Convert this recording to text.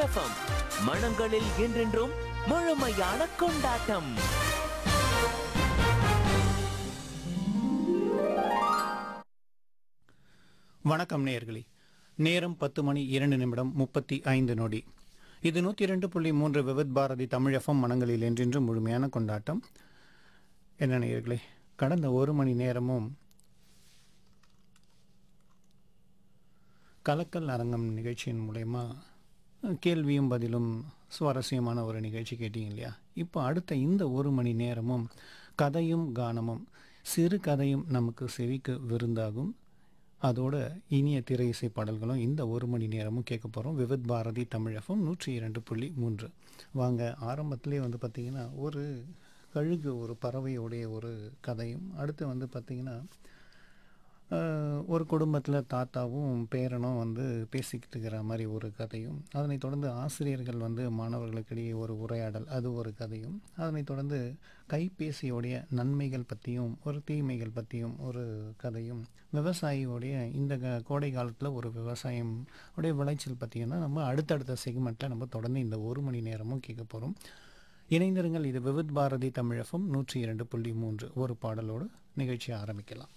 FM மனங்களில் என்றென்றும் முழுமையான கொண்டாட்டம் வணக்கம் நேயர்களே நேரம் பத்து மணி இரண்டு நிமிடம் முப்பத்தி ஐந்து நொடி இது நூற்றி இரண்டு புள்ளி மூன்று விவித் பாரதி தமிழகம் மனங்களில் என்றென்றும் முழுமையான கொண்டாட்டம் என்ன நேயர்களே கடந்த ஒரு மணி நேரமும் கலக்கல் அரங்கம் நிகழ்ச்சியின் மூலயமா கேள்வியும் பதிலும் சுவாரஸ்யமான ஒரு நிகழ்ச்சி கேட்டீங்க இல்லையா இப்போ அடுத்த இந்த ஒரு மணி நேரமும் கதையும் கானமும் சிறு கதையும் நமக்கு செவிக்கு விருந்தாகும் அதோட இனிய திரை இசை பாடல்களும் இந்த ஒரு மணி நேரமும் கேட்க போகிறோம் விவித் பாரதி தமிழகம் நூற்றி இரண்டு புள்ளி மூன்று வாங்க ஆரம்பத்திலே வந்து பார்த்திங்கன்னா ஒரு கழுகு ஒரு பறவையோடைய ஒரு கதையும் அடுத்து வந்து பார்த்திங்கன்னா ஆஹ், ஒரு குடும்பத்தில் தாத்தாவும் பேரனும் வந்து பேசிக்கிட்டு இருக்கிற மாதிரி ஒரு கதையும் அதனைத் தொடர்ந்து ஆசிரியர்கள் வந்து மாணவர்களுக்கிடையே ஒரு உரையாடல் அது ஒரு கதையும் அதனைத் தொடர்ந்து கைபேசியோடைய நன்மைகள் பற்றியும் ஒரு தீமைகள் பற்றியும் ஒரு கதையும் விவசாயியோடைய இந்த க- கோடை காலத்தில் ஒரு விவசாயம் உடைய விளைச்சல் பற்றியும் நம்ம அடுத்தடுத்த செக்மெண்ட்டில் நம்ம தொடர்ந்து இந்த ஒரு மணி நேரமும் கேட்க போகிறோம் இணைந்திருங்கள் இது விவித் பாரதி தமிழகம் நூற்றி இரண்டு புள்ளி மூன்று ஒரு பாடலோடு நிகழ்ச்சி ஆரம்பிக்கலாம்